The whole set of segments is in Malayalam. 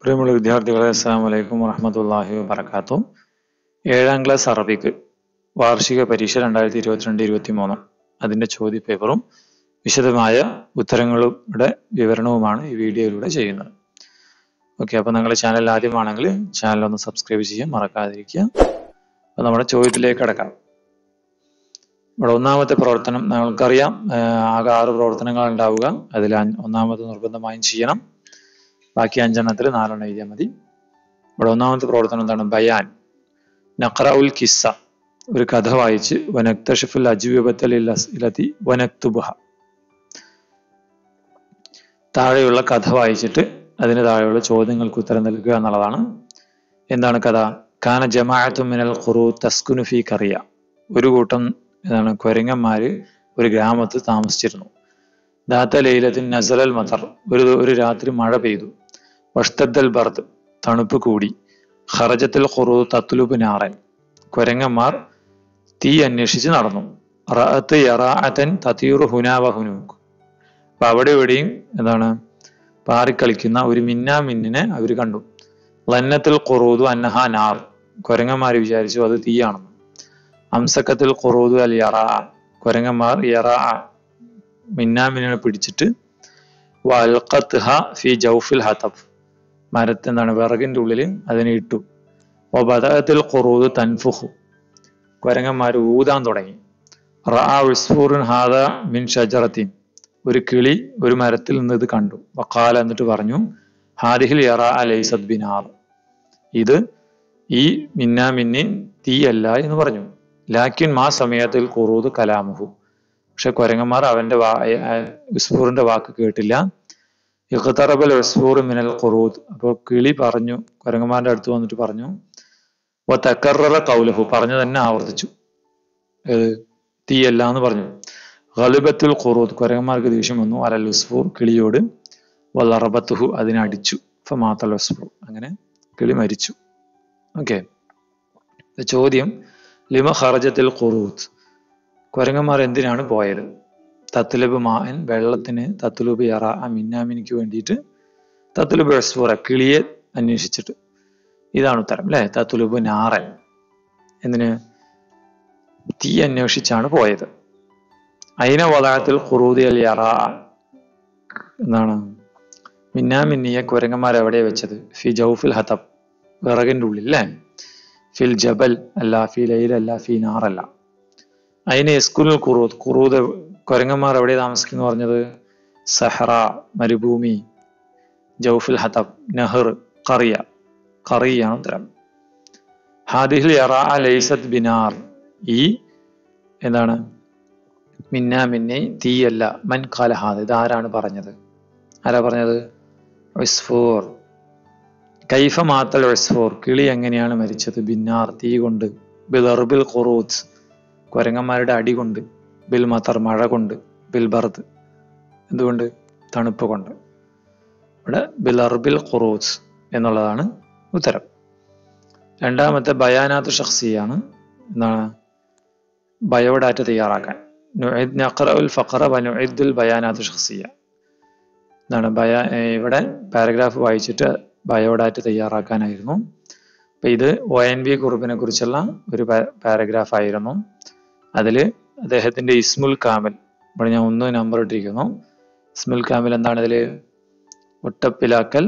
പ്രിയമുള്ള വിദ്യാർത്ഥികളെ അസ്സാം വലൈക്കും വറഹമത്തല്ലാഹി വബർക്കാത്തു ഏഴാം ക്ലാസ് അറബിക്ക് വാർഷിക പരീക്ഷ രണ്ടായിരത്തി ഇരുപത്തിരണ്ട് ഇരുപത്തി മൂന്ന് അതിൻ്റെ ചോദ്യ പേപ്പറും വിശദമായ ഉത്തരങ്ങളുടെ വിവരണവുമാണ് ഈ വീഡിയോയിലൂടെ ചെയ്യുന്നത് ഓക്കെ അപ്പോൾ നിങ്ങളുടെ ചാനൽ ആദ്യമാണെങ്കിൽ ചാനൽ ഒന്ന് സബ്സ്ക്രൈബ് ചെയ്യാൻ മറക്കാതിരിക്കുക അപ്പോൾ നമ്മുടെ ചോദ്യത്തിലേക്ക് കിടക്കാം ഇവിടെ ഒന്നാമത്തെ പ്രവർത്തനം നമ്മൾക്കറിയാം ആഹ് ആകെ ആറ് പ്രവർത്തനങ്ങൾ ഉണ്ടാവുക അതിൽ അഞ്ച് ഒന്നാമത് നിർബന്ധമായും ചെയ്യണം ബാക്കി അഞ്ചെണ്ണത്തിൽ നാലെണ്ണം എഴുതിയാൽ മതി ഇവിടെ ഒന്നാമത്തെ പ്രവർത്തനം എന്താണ് ബയാൻ നഖറ ഉൽ കിസ്സ ഒരു കഥ വായിച്ച് വനക്തഷഫുൽ അജീബത്തൽ ഇലത്തി വനക്തുബുഹ താഴെയുള്ള കഥ വായിച്ചിട്ട് അതിന് താഴെയുള്ള ചോദ്യങ്ങൾക്ക് ഉത്തരം നൽകുക എന്നുള്ളതാണ് എന്താണ് കഥ കാന ജമാഅത്തു മിനൽ ഖുറു തസ്കുനു ഫി കറിയ ഒരു കൂട്ടം എന്താണ് കുരങ്ങന്മാര് ഒരു ഗ്രാമത്തിൽ താമസിച്ചിരുന്നു ദാത്ത ലൈലത്തിൻ നസലൽ മതർ ഒരു ഒരു രാത്രി മഴ പെയ്തു വഷ്തദ്ദൽ ബർദ് തണുപ്പ് കൂടി ഖറജത്തിൽ ഖുറു തത്ലുബ് നാറൻ കുരങ്ങന്മാർ തീ അന്വേഷിച്ച് നടന്നു റഅത്ത് യറാഅത്തൻ തതീറു ഹുനാവ ഹുനൂക്ക് അപ്പൊ അവിടെ ഇവിടെയും എന്താണ് പാറിക്കളിക്കുന്ന ഒരു മിന്നാ മിന്നിനെ അവർ കണ്ടു ലന്നത്തിൽ ഖുറൂദു അന്നഹ നാർ കുരങ്ങന്മാർ വിചാരിച്ചു അത് തീയാണെന്ന് അംസക്കത്തിൽ ഖുറൂദു അൽ യറാ കുരങ്ങന്മാർ യറാ മിന്നാമിനെ പിടിച്ചിട്ട് വൽഖത്ഹ ഫി ജൗഫിൽ ഹതഫ് മരത്തെന്താണ് വിറകിന്റെ ഉള്ളിൽ അതിനെ ഇട്ടു വബദഅത്തിൽ ഖുറൂദ് തൻഫുഹു കുരങ്ങന്മാർ ഊതാൻ തുടങ്ങി റഅ ഉസ്ഫൂറുൻ ഹാദ മിൻ ഷജറത്തിൻ ഒരു കിളി ഒരു മരത്തിൽ നിന്ന് ഇത് കണ്ടു വക്കാല എന്നിട്ട് പറഞ്ഞു ഹാദിഹിൽ യറ അലൈസദ് ബിനാർ ഇത് ഈ മിന്നാ മിന്നി തീയല്ല എന്ന് പറഞ്ഞു ലാക്കിൻ മാ സമയത്തിൽ ഖുറൂദ് കലാമുഹു പക്ഷെ കുരങ്ങന്മാർ അവന്റെ വാ ഉസ്ഫൂറിന്റെ വാക്ക് കേട്ടില്ല ഇഖ്തറബൽ ഉസ്ഫൂർ മിനൽ ഖുറൂദ് അപ്പോൾ കിളി പറഞ്ഞു കുരങ്ങന്മാരുടെ അടുത്ത് വന്നിട്ട് പറഞ്ഞു ഓ തക്കറ കൗലഹു പറഞ്ഞു തന്നെ ആവർത്തിച്ചു ഏത് തീയല്ല എന്ന് പറഞ്ഞു ഗലിബത്തുൽ ഖുറൂദ് കുരങ്ങന്മാർക്ക് ദേഷ്യം വന്നു അലൽ ഉസ്ഫൂർ കിളിയോട് വലറബത്തുഹു അതിനെ അടിച്ചു ഫമാത്തൽ ഉസ്ഫൂർ അങ്ങനെ കിളി മരിച്ചു ഓക്കെ ചോദ്യം ലിമ ഖറജത്തിൽ ഖുറൂദ് കുരങ്ങന്മാർ എന്തിനാണ് പോയത് തത്തുലബ് മാൻ വെള്ളത്തിന് തത്തുലബ് യറ ആ മിന്നാമിനിക്ക് വേണ്ടിയിട്ട് തത്തുലബ് ഉസ്ഫൂറ കിളിയെ അന്വേഷിച്ചിട്ട് ഇതാണ് ഉത്തരം അല്ലെ തത്തുലബ് നാറൻ എന്തിന് തീ അന്വേഷിച്ചാണ് പോയത് അയിന വലാത്തിൽ ഖുറൂദി അൽ യറ എന്താണ് മിന്നാമിന്നിയെ കുരങ്ങന്മാർ എവിടെ വെച്ചത് ഫി ജൗഫിൽ ഹതബ് വിറകിന്റെ ഉള്ളിൽ അല്ലേ ഫിൽ ജബൽ അല്ല ഫി ലൈൽ അല്ല ഫി നാറല്ല അതിന് എസ്കുൽ ഖുറൂദ് ഖുറൂദ് കുരങ്ങന്മാർ എവിടെ താമസിക്കുന്നു പറഞ്ഞത് സഹറ മരുഭൂമി ജൗഫിൽ ഹതബ് നെഹർ കറിയ കറിയാണ് ഉത്തരം ഹാദിഹിൽ യറ ലൈസത് ബിനാർ ഈ എന്താണ് മിന്ന മിന്നെ തീയല്ല മൻ കാലഹാദ് ഇത് ആരാണ് പറഞ്ഞത് ആരാ പറഞ്ഞത് ഉസ്ഫൂർ കൈഫ മാത്തൽ ഉസ്ഫൂർ കിളി എങ്ങനെയാണ് മരിച്ചത് ബിന്നാർ തീ കൊണ്ട് ബിലർബിൽ ഖുറൂത്ത് കുരങ്ങന്മാരുടെ അടി കൊണ്ട് ബിൽ മത്തർ മഴ കൊണ്ട് ബിൽ ബർദ് എന്തുകൊണ്ട് തണുപ്പ് കൊണ്ട് ഇവിടെ ബിലർബിൽ ഖുറൂത്ത് എന്നുള്ളതാണ് ഉത്തരം രണ്ടാമത്തെ ബയാനാത്ത് ഷഖ്സിയാണ് എന്താണ് ബയോഡാറ്റ തയ്യാറാക്കാൻ നഖറഉൽ ഫഖറ വനുഇദ്ദുൽ ബയാനാത്ത് ഷഖ്സിയ എന്താണ് ബയാ ഇവിടെ പാരഗ്രാഫ് വായിച്ചിട്ട് ബയോഡാറ്റ തയ്യാറാക്കാനായിരുന്നു അപ്പൊ ഇത് ഒ എൻ വി കുറുപ്പിനെ കുറിച്ചുള്ള ഒരു പാരഗ്രാഫ് ആയിരുന്നു അതിൽ അദ്ദേഹത്തിന്റെ ഇസ്മുൽ കാമിൽ ഇവിടെ ഞാൻ ഒന്ന് നമ്പർ ഇട്ടിരിക്കുന്നു ഇസ്മുൽ കാമിൽ എന്താണ് ഇതിൽ ഒട്ടപ്പിലാക്കൽ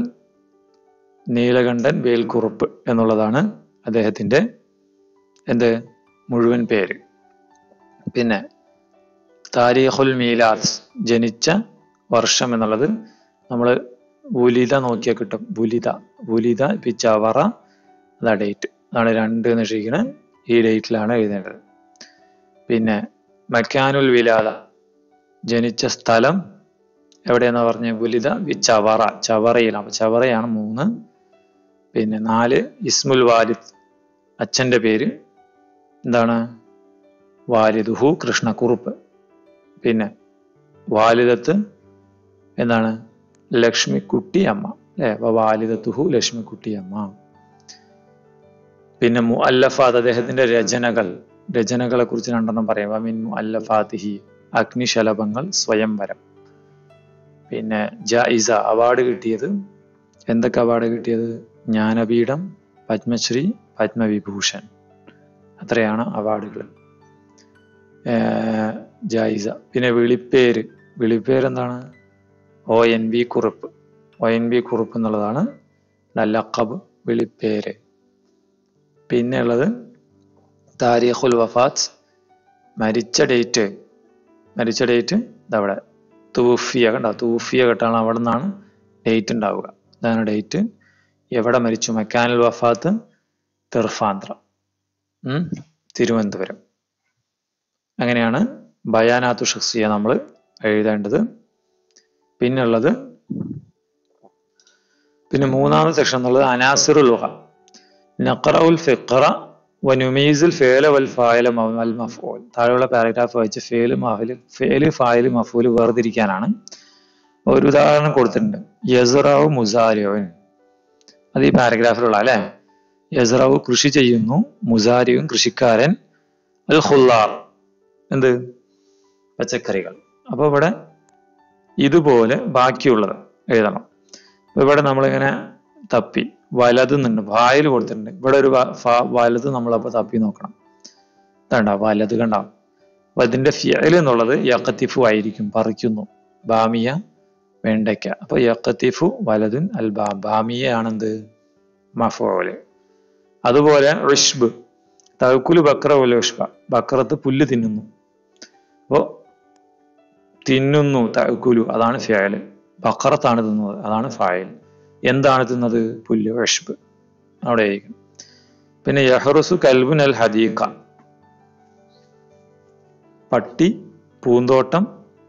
നീലകണ്ഠൻ വേൽക്കുറുപ്പ് എന്നുള്ളതാണ് അദ്ദേഹത്തിന്റെ എന്ത് മുഴുവൻ പേര് പിന്നെ താരീഖുൽ മീലാദ് ജനിച്ച വർഷം എന്നുള്ളത് നമ്മൾ ബുലിത നോക്കിയാൽ കിട്ടും ബുലിത ബുലിത പിച്ചാവറ അതാ ഡേറ്റ് അതാണ് രണ്ട് എന്ന് എഴുതിയിരിക്കുന്നത് ഈ ഡേറ്റിലാണ് എഴുതേണ്ടത് പിന്നെ മക്കാനുൽ വിലാദ ജനിച്ച സ്ഥലം എവിടെയെന്നാ പറഞ്ഞ ബുലിത വി ചവറ ചവറയിലാണ് അപ്പൊ ചവറയാണ് മൂന്ന് പിന്നെ നാല് ഇസ്മുൽ വാലിദ് അച്ഛന്റെ പേര് എന്താണ് വാലിദുഹു കൃഷ്ണക്കുറുപ്പ് പിന്നെ വാലിദത്ത് എന്താണ് ലക്ഷ്മിക്കുട്ടി അമ്മ അല്ലെ വാലിദത്തുഹു ലക്ഷ്മിക്കുട്ടി അമ്മ പിന്നെ മുഅല്ലഫാത്ത് അദ്ദേഹത്തിന്റെ രചനകൾ രചനകളെ കുറിച്ച് രണ്ടെണ്ണം പറയാം വമിൻ മുഅല്ലഫാത്തിഹി അഗ്നിശലഭങ്ങൾ സ്വയംവരം പിന്നെ ജായിസ അവാർഡ് കിട്ടിയത് എന്തൊക്കെ അവാർഡ് കിട്ടിയത് ജ്ഞാനപീഠം പത്മശ്രീ പത്മവിഭൂഷൺ അത്രയാണ് അവാർഡുകൾ ജായിസ പിന്നെ വിളിപ്പേര് വിളിപ്പേര് എന്താണ് ഒ എൻ ബി കുറിപ്പ് ഒ എൻ ബി കുറിപ്പ് എന്നുള്ളതാണ് ലക്കബ് വിളിപ്പേര് പിന്നെ ഉള്ളത് താരീഖുൽ വഫാത്ത് മരിച്ച ഡേറ്റ് മരിച്ച ഡേറ്റ് ഇതവിടെ തൂഫിയ കണ്ടോ തൂഫിയ കേട്ടാണ് അവിടെ നിന്നാണ് ഡേറ്റ് ഉണ്ടാവുക ഇതാണ് ഡേറ്റ് എവിടെ മരിച്ചു മെക്കാനൽ വഫാത്ത് തെർഫാന്ത്ര ഉം, തിരുവനന്തപുരം അങ്ങനെയാണ് ബയാനാത്തു ഷഖ്സിയ നമ്മൾ എഴുതേണ്ടത് പിന്നുള്ളത് പിന്നെ മൂന്നാമത്തെ സെക്ഷൻ എന്നുള്ളത് അനാസിറുൽ ലുഹ നഖറഉൽ ഫിഖറ വനുമീസുൽ ഫേല വൽ ഫായില വൽ മഫൂൽ താഴെയുള്ള പാരഗ്രാഫ് വായിച്ച് ഫേല് മഫല് ഫേല് ഫായില് മഫൂല് വേർതിരിക്കാനാണ് ഒരു ഉദാഹരണം കൊടുത്തിട്ടുണ്ട് യസറാവ് മുസാരിയോൻ അത് ഈ പാരഗ്രാഫിലുള്ള അല്ലെ യസറാവ് കൃഷി ചെയ്യുന്നു മുസാരിയും കൃഷിക്കാരൻ അൽ ഹുല്ലാർ എന്ത് പച്ചക്കറികൾ അപ്പൊ ഇവിടെ ഇതുപോലെ ബാക്കിയുള്ളത് എഴുതണം അപ്പൊ ഇവിടെ നമ്മളിങ്ങനെ തപ്പി വലത് നിന്നുണ്ട് വായിൽ കൊടുത്തിട്ടുണ്ട് ഇവിടെ ഒരു വ- ഫ- വലത് നമ്മളപ്പോ തപ്പി നോക്കണം ഇതാണ്ട വലത് കണ്ട അപ്പൊ ഇതിന്റെ ഫിയൽ എന്നുള്ളത് യക്കത്തിഫു ആയിരിക്കും പറിക്കുന്നു ബാമിയ വെണ്ടയ്ക്ക അപ്പൊ യക്കത്തിഫു വലതുൻ അൽ ബാ ബാമിയ ആണെന്ത് മഫോല് അതുപോലെ റിഷ്ബ് തവക്കുല് ബക്ര പോലെ ഉഷ്ബ ബക്രത്ത് പുല്ല് തിന്നുന്നു അപ്പോ തിന്നുന്നു തവക്കുലു അതാണ് ഫയല് ബക്കറത്താണ് തിന്നുന്നത് അതാണ് ഫായൽ എന്താണ് തിന്നത് പുല്ല് വിഷ്ബ് അവിടെ ആയിരിക്കും പിന്നെ യഹറുസു കൽബുൻ അൽ ഹദീഖ പട്ടി പൂന്തോട്ടം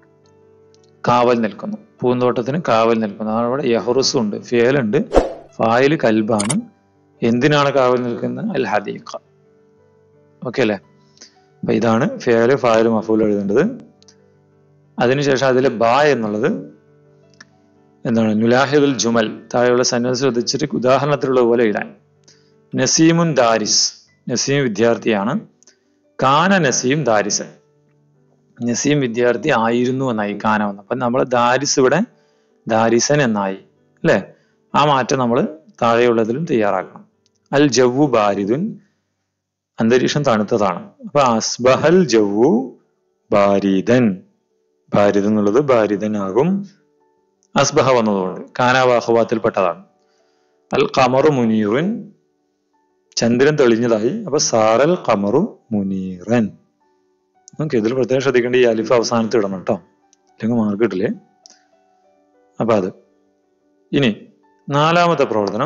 കാവൽ നിൽക്കുന്നു പൂന്തോട്ടത്തിന് കാവൽ നിൽക്കുന്നു അതാണ് ഇവിടെ യഹറുസു ഉണ്ട് ഫിയലുണ്ട് ഫായിൽ കൽബാണ് എന്തിനാണ് കാവൽ നിൽക്കുന്നത് അൽ ഹദീഖ ഓക്കെ അല്ലേ അപ്പൊ ഇതാണ് ഫിയല് ഫായല് മഫൂൽ എഴുതേണ്ടത് അതിനുശേഷം അതിലെ ബാ എന്നുള്ളത് എന്താണ് നുലാഹിദുൽ ജുമൽ താഴെയുള്ള സെന്റൻസ് ശ്രദ്ധിച്ചിട്ട് ഉദാഹരണത്തിലുള്ള പോലെ എഴുതാൻ നസീമുൻ ദാരിസ് നസീം വിദ്യാർത്ഥിയാണ് കാന നസീം ദാരിസ് നസീം വിദ്യാർത്ഥി ആയിരുന്നു എന്നായി കാന വന്നു അപ്പൊ നമ്മൾ ദാരിസ് ഇവിടെ ദാരിസൻ എന്നായി അല്ലെ ആ മാറ്റം നമ്മൾ താഴെയുള്ളതിലും തയ്യാറാക്കണം അൽ ജവ്വു ബാരിദുൻ അന്തരീക്ഷം തണുത്തതാണ് അപ്പൊ അസ്ബഹൽ ജവ്വു ബാരിദൻ ബാരിദ് എന്നുള്ളത് ബാരിദൻ ആകും അസ്ബഹ വന്നതുകൊണ്ട് കാനാവാഹുവാത്തിൽപ്പെട്ടതാണ് അൽ ഖമറു മുനീറുൻ ചന്ദ്രൻ തെളിഞ്ഞതായി അപ്പൊ സാറൽ ഖമറു മുനീറൻ നമുക്ക് ഇതിൽ പ്രത്യേകം ശ്രദ്ധിക്കേണ്ട ഈ അലിഫ് അവസാനത്ത് ഇടണം കേട്ടോ അല്ലെങ്കിൽ മാർക്ക് കിട്ടില്ലേ അപ്പൊ അത് ഇനി നാലാമത്തെ പ്രവർത്തനം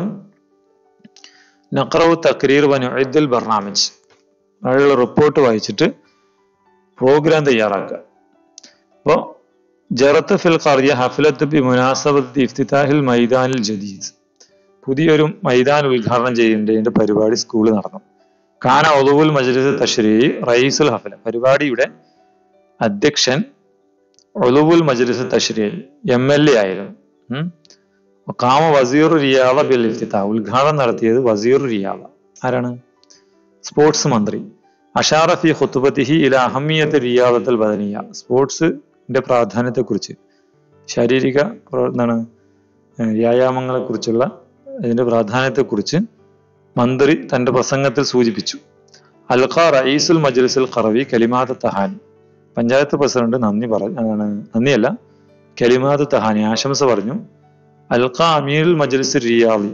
നഖറവ് തക്രീർ വനുദ്ദൽ ബർണാമിജ് അതിലുള്ള റിപ്പോർട്ട് വായിച്ചിട്ട് പ്രോഗ്രാം തയ്യാറാക്കുക അപ്പോ ജറത്ത് ഫിൽ ഖറിയ ഹഫ്ലത്ത് ബി മുനാസബത്ത് ഇഫ്തിതാഹിൽ മൈതാനിൽ ജദീദ് പുതിയൊരു മൈതാൻ ഉദ്ഘാടനം ചെയ്യേണ്ടതിന്റെ പരിപാടി സ്കൂളിൽ നടന്നു കാന ഒതുവുൽ മജ്ലിസ് തഷ്രീ റയീസുൽ ഹഫല പരിപാടിയുടെ അധ്യക്ഷൻ ഒലുവുൽ മജ്ലിസ് തഷ്രീ എം എൽ എ ആയിരുന്നു ഉം. കാമ വസീർ റിയാദ ബിൽ ഇഫ്തിതാ ഉദ്ഘാടനം നടത്തിയത് വസീർ റിയാദ ആരാണ് സ്പോർട്സ് മന്ത്രി അഷാറ ഫി ഖുത്തുബത്തിഹി ഇല അഹമ്മിയത്ത് റിയാദത്തുൽ ബദനിയ സ്പോർട്സിന്റെ പ്രാധാന്യത്തെ കുറിച്ച് ശാരീരിക പ്ര- എന്താണ് വ്യായാമങ്ങളെ കുറിച്ചുള്ള ഇതിന്റെ പ്രാധാന്യത്തെ കുറിച്ച് മന്ത്രി തന്റെ പ്രസംഗത്തിൽ സൂചിപ്പിച്ചു അൽഖ റയീസുൽ മജ്ലിസുൽ ഖറവി കലിമാത്ത് തഹാനി പഞ്ചായത്ത് പ്രസിഡന്റ് നന്ദി പറഞ്ഞു നന്ദിയല്ല കലിമാത്ത് തഹാനി ആശംസ പറഞ്ഞു അൽഖ അമീറുൽ മജ്ലിസ് റിയാദി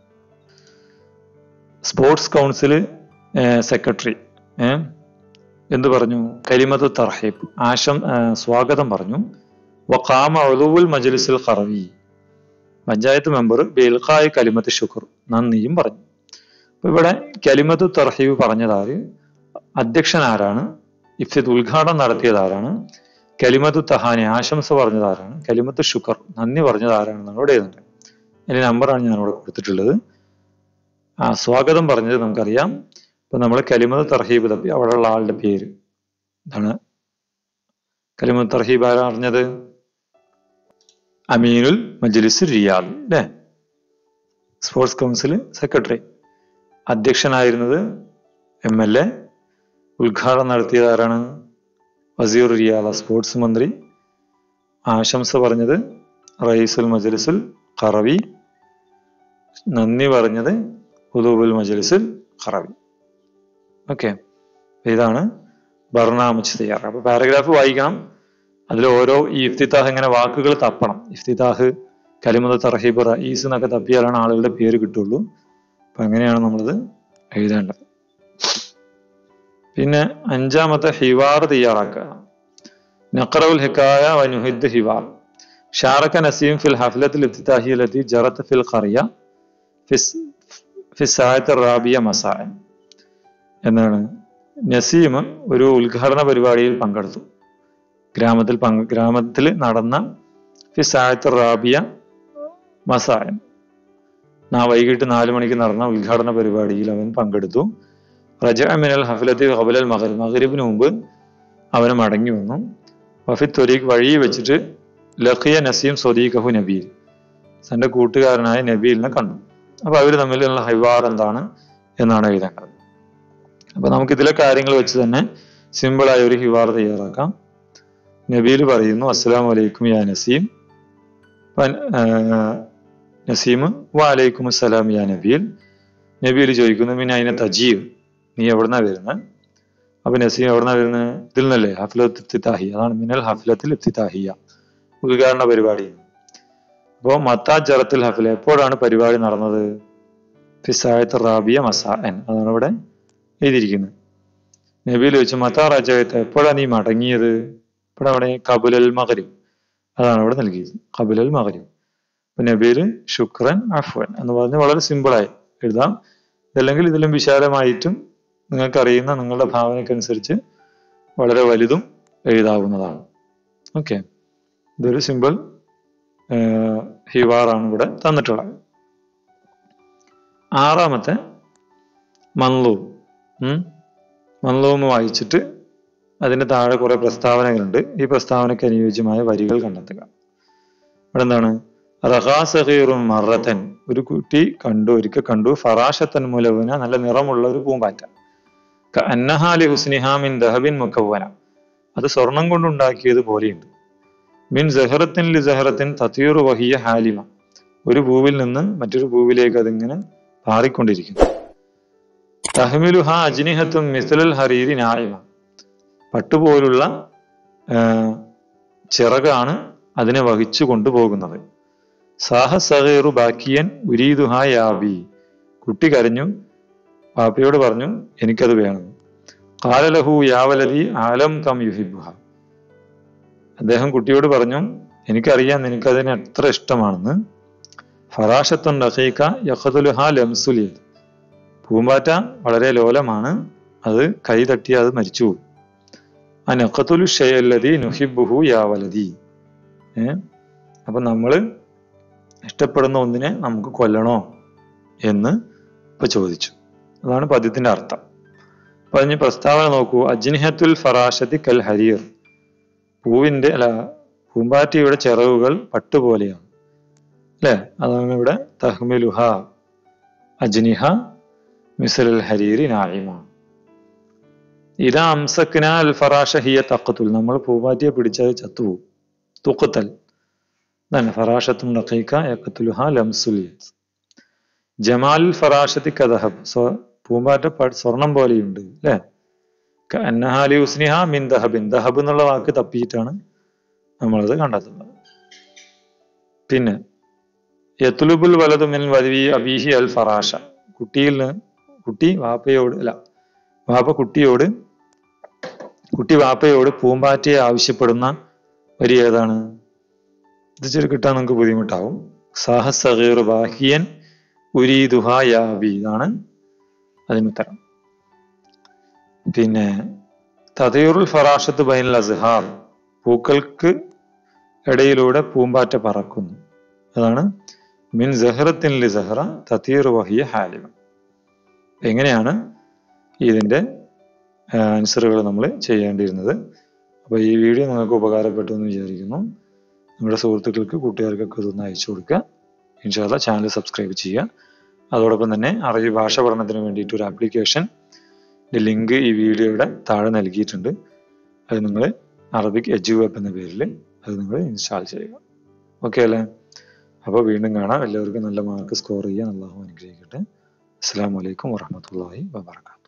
സ്പോർട്സ് കൗൺസിൽ സെക്രട്ടറി എന്ത് പറഞ്ഞു കലിമത്ത് തർഹീബ് ആശം ഏ, സ്വാഗതം പറഞ്ഞു വഖാമ ഒലുവുൽ മജ്ലിസുൽ ഖറവി പഞ്ചായത്ത് മെമ്പർ ബേൽഖായ് കലിമത്ത് ഷുക്ർ നന്ദിയും പറഞ്ഞു അപ്പൊ ഇവിടെ കലിമത്ത് തർഹീബ് പറഞ്ഞതാര് അധ്യക്ഷൻ ആരാണ് ഇഫ്തിത് ഉദ്ഘാടനം നടത്തിയത് ആരാണ് കലിമത്ത് തഹാനി ആശംസ പറഞ്ഞത് ആരാണ് കലിമത്ത് ഷുക്കർ നന്ദി പറഞ്ഞത് ആരാണെന്നാണ് ഇവിടെ എഴുതുന്നത് അതിന്റെ നമ്പറാണ് ഞാൻ ഇവിടെ കൊടുത്തിട്ടുള്ളത് ആ സ്വാഗതം പറഞ്ഞത് നമുക്കറിയാം ഇപ്പൊ നമ്മൾ കലിമത്ത് തർഹീബ് തപ്പി അവിടെയുള്ള ആളുടെ പേര് എന്താണ് കലിമത്ത് തർഹീബ് ആരാ അറിഞ്ഞത് അമീനുൽ മജ്ലിസ് റിയാദ് അല്ലേ സ്പോർട്സ് കൗൺസിൽ സെക്രട്ടറി അധ്യക്ഷനായിരുന്നത് എം എൽ എ ഉദ്ഘാടനം നടത്തിയത് ആരാണ് വസീർ റിയാദ സ്പോർട്സ് മന്ത്രി ആശംസ പറഞ്ഞത് റയീസുൽ മജ്ലിസുൽ ഖറവി നന്ദി പറഞ്ഞത് ഹുദൂബുൽ മജലിസിൽ ഖറവി ഓക്കെ ഇതാണ് ബർണാമച്ച് തയ്യാറ് അപ്പൊ പാരഗ്രാഫ് വായിക്കണം അതിൽ ഓരോ ഈ ഇഫ്തിത്താഹ് ഇങ്ങനെ വാക്കുകൾ തപ്പണം ഇഫ്തിത്താഹ് കലിമത തർഹീബ് റഈസ് എന്നൊക്കെ തപ്പിയാലാണ് ആളുകളുടെ പേര് കിട്ടുള്ളൂ അപ്പൊ അങ്ങനെയാണ് നമ്മളത് എഴുതേണ്ടത് പിന്നെ അഞ്ചാമത്തെ ഹിവാർ തയ്യാറാക്കുക നഖറവുൽ ഹിക്കായ വനുഹിദ് ഹിവാർ ഷാറക്ക നസീം ഫിൽ ഹഫ്ലത്തിൽ ഇഫ്തിത്താഹി ലത്തി ജറത്ത് ഫിൽ ഖറിയ ഫിസ് ഫിസായത്ത് റാബിയ മസായ എന്നാണ് നസീം ഒരു ഉദ്ഘാടന പരിപാടിയിൽ പങ്കെടുത്തു ഗ്രാമത്തിൽ പങ്ക് ഗ്രാമത്തിൽ നടന്ന ഫിസായത്ത് റാബിയ മസായൻ നാ വൈകിട്ട് നാല് മണിക്ക് നടന്ന ഉദ്ഘാടന പരിപാടിയിൽ അവൻ പങ്കെടുത്തു റജ മിനൽ ഹഫലത്തി ഹബലൽ മഹർ മഹരിബിന് മുമ്പ് അവന് മടങ്ങി വന്നു വഫി ത്വരീഖ് വഴി വെച്ചിട്ട് ലഖിയ നസീം സ്വദീഖഹു നബീൽ തന്റെ കൂട്ടുകാരനായ നബീലിനെ കണ്ടു അപ്പൊ അവർ തമ്മിലുള്ള ഹൈവാർ എന്താണ് എന്നാണ് എഴുതേണ്ടത് അപ്പൊ നമുക്ക് ഇതിലെ കാര്യങ്ങൾ വെച്ച് തന്നെ സിമ്പിളായ ഒരു ഹിവാർ തയ്യാറാക്കാം നബീൽ പറയുന്നു അസ്സലാം വലൈക്കും യാ നസീം നസീം വാലൈക്കും അസ്സലാം യാ നബീൽ നബീൽ ചോദിക്കുന്നു പിന്നെ അതിനെ തജീവ് നീ എവിടുന്നാ വരുന്നത് അപ്പൊ നസീം എവിടുന്നാ വരുന്നത് ഇതിൽ നിന്നല്ലേ ഹഫ്ലത്ത് ഇഫ്തിതാഹിയ അതാണ് മിനൽ ഹഫ്ലത്തിൽ ഇഫ്തിതാഹിയ ഉദ്ഘാടന പരിപാടി അപ്പോ മത്താ ജറത്തിൽ ഹഫില എപ്പോഴാണ് പരിപാടി നടന്നത് ഫിസായത്ത് റാബിയ മസാൻ അതാണ് ഇവിടെ എഴുതിയിരിക്കുന്നത് നബിയിൽ വെച്ച് മത്താ റജയത്ത് എപ്പോഴാണ് നീ മടങ്ങിയത് ഇവിടെ അവിടെ കബുലൽ മകരും അതാണ് ഇവിടെ നൽകിയത് കബുലൽ മകരും അപ്പൊ നബീല് ശുക്രൻ അഫ്വൻ എന്ന് പറഞ്ഞ് വളരെ സിമ്പിളായി എഴുതാം ഇതല്ലെങ്കിൽ ഇതിലും വിശാലമായിട്ടും നിങ്ങൾക്ക് അറിയുന്ന നിങ്ങളുടെ ഭാവനയ്ക്കനുസരിച്ച് വളരെ വലുതും എഴുതാവുന്നതാണ് ഓക്കെ ഇതൊരു സിമ്പിൾ ഹിവാറാണ് ഇവിടെ തന്നിട്ടുള്ളത് ആറാമത്തെ മൻലൂം മൻലൂം വായിച്ചിട്ട് അതിന് താഴെ കുറെ പ്രസ്താവനകളുണ്ട് ഈ പ്രസ്താവനയ്ക്ക് അനുയോജ്യമായ വരികൾ കണ്ടെത്തുക ഇവിടെ എന്താണ് റഹാസഹീറും മറത്തൻ ഒരു കുട്ടി കണ്ടു ഒരിക്കൽ കണ്ടു ഫറാഷത്തൻ മുലവുന നല്ല നിറമുള്ള ഒരു പൂമ്പാറ്റ അന്നഹാലി ഹുസ്നിഹാമിൻ ദഹബിൻ മുക്കവന അത് സ്വർണം കൊണ്ടുണ്ടാക്കിയത് പോലെയുണ്ട് മിൻ ജഹറത്തിൻ ലി ജഹറത്തിൻ തത്തീറു വഹിയ ഹാലിമ ഒരു പൂവിൽ നിന്ന് മറ്റൊരു പൂവിലേക്ക് അതിങ്ങനെ പാറിക്കൊണ്ടിരിക്കുന്നു തഹ്മിലുഹ അജ്നിഹത്തും മിസലൽ ഹരീരി നായിമ പട്ടുപോലുള്ള ചിറകാണ് അതിനെ വഹിച്ചു കൊണ്ടുപോകുന്നത് സാഹ സഹേറു ബാക്കിയൻ ഉരീദുഹ യാബി കുട്ടി കരഞ്ഞു പാപ്പയോട് പറഞ്ഞു എനിക്കത് വേണം കാലലഹു യാവലതി ആലം കം യുഹിബുഹ അദ്ദേഹം കുട്ടിയോട് പറഞ്ഞു എനിക്കറിയാം നിനക്കതിന് എത്ര ഇഷ്ടമാണെന്ന് ഫറാഷത്തുൻ റഹീക്ക യഹദുലുഹ ലംസുലിയത് പൂമ്പാറ്റ വളരെ ലോലമാണ് അത് കൈ തട്ടി അത് മരിച്ചു ആ നഖത്തുലു ഷെയല്ലതി നുഹിബുഹു യാവലതി ഏ അപ്പൊ നമ്മള് ഇഷ്ടപ്പെടുന്ന ഒന്നിനെ നമുക്ക് കൊല്ലണോ എന്ന് ഇപ്പൊ ചോദിച്ചു അതാണ് പദ്യത്തിന്റെ അർത്ഥം അപ്പൊ അതിന് പ്രസ്താവന നോക്കൂ അജ്നിഹത്തുൽ ഫറാഷത്തി കൽ ഹരീർ പൂവിന്റെ അല്ല പൂമ്പാറ്റയുടെ ചിറകുകൾ പട്ടുപോലെയാണ് അല്ലെ അതാണ് ഇവിടെ തഹ്മിലുഹ അജ്നിഹ മിസൽ ഹരീരി നായിമ ഇതാ അംസക്ന അൽ ഫറാഷ ഹിയ തക്കത്തുൽ നമ്മൾ പൂമ്പാറ്റയെ പിടിച്ചത് ചത്തുപോകും തുക്കത്തൽ തന്നെ ഫറാഷത്തും റഖീക്ക യക്കത്തുലുഹ ലംസുലിയത് ജമാൽ ഫറാഷത്തി കദഹബ് സ്വ പൂമ്പാറ്റ സ്വർണം പോലെയുണ്ട് അല്ലെ അന്നഹാലി ഉസ്നിഹ മിൻ ദഹബിൻ ദഹബ് എന്നുള്ള വാക്ക് തപ്പിയിട്ടാണ് നമ്മളത് കണ്ടെത്തുന്നത് പിന്നെ യത്തുലുബുൽ വലതു മിൻ വലവി അബീഹി അൽ ഫറാഷ കുട്ടിയിൽ കുട്ടി വാപ്പയോട് അല്ല വാപ്പ കുട്ടിയോട് കുട്ടി വാപ്പയോട് പൂമ്പാറ്റയെ ആവശ്യപ്പെടുന്ന വരി ഏതാണ് ഇത് ചെറു കിട്ടാൻ നമുക്ക് ബുദ്ധിമുട്ടാവും സാഹസീർ ബാഹിയൻ ഉരീദുഹ യാബി ഇതാണ് അതിനുത്തരം പിന്നെ തതയൂറുൽ ഫറാഷത്ത് ബൈനൽ അസ്ഹാർ പൂക്കൾക്ക് ഇടയിലൂടെ പൂമ്പാറ്റ പറക്കുന്നു അതാണ് മിൻ സഹറത്തിൻ ലി സഹറ തതീർ വഹിയ ഹാലിമ എങ്ങനെയാണ് ഇതിന്റെ ആൻസറുകൾ നമ്മൾ ചെയ്യേണ്ടിയിരുന്നത് അപ്പോൾ ഈ വീഡിയോ നിങ്ങൾക്ക് ഉപകാരപ്പെട്ടു എന്ന് വിചാരിക്കുന്നു നിങ്ങളുടെ സുഹൃത്തുക്കൾക്ക് കൂട്ടുകാർക്കൊക്കെ ഇതൊന്ന് അയച്ചു കൊടുക്കുക ഇൻഷാല്ല ചാനൽ സബ്സ്ക്രൈബ് ചെയ്യുക അതോടൊപ്പം തന്നെ അറബി ഭാഷ പഠനത്തിന് വേണ്ടിയിട്ട് ഒരു ആപ്ലിക്കേഷൻ ലിങ്ക് ഈ വീഡിയോയുടെ താഴെ നൽകിയിട്ടുണ്ട് അത് നിങ്ങൾ അറബിക് എജു വെബ് എന്ന പേരിൽ അത് നിങ്ങൾ ഇൻസ്റ്റാൾ ചെയ്യുക ഓക്കെ അല്ലേ അപ്പോൾ വീണ്ടും കാണാം എല്ലാവർക്കും നല്ല മാർക്ക് സ്കോർ ചെയ്യാൻ അള്ളാഹു അനുഗ്രഹിക്കട്ടെ അസ്സാം വലൈക്കും വാഹമത്തല്ലാഹി വാബർക്കാത്തു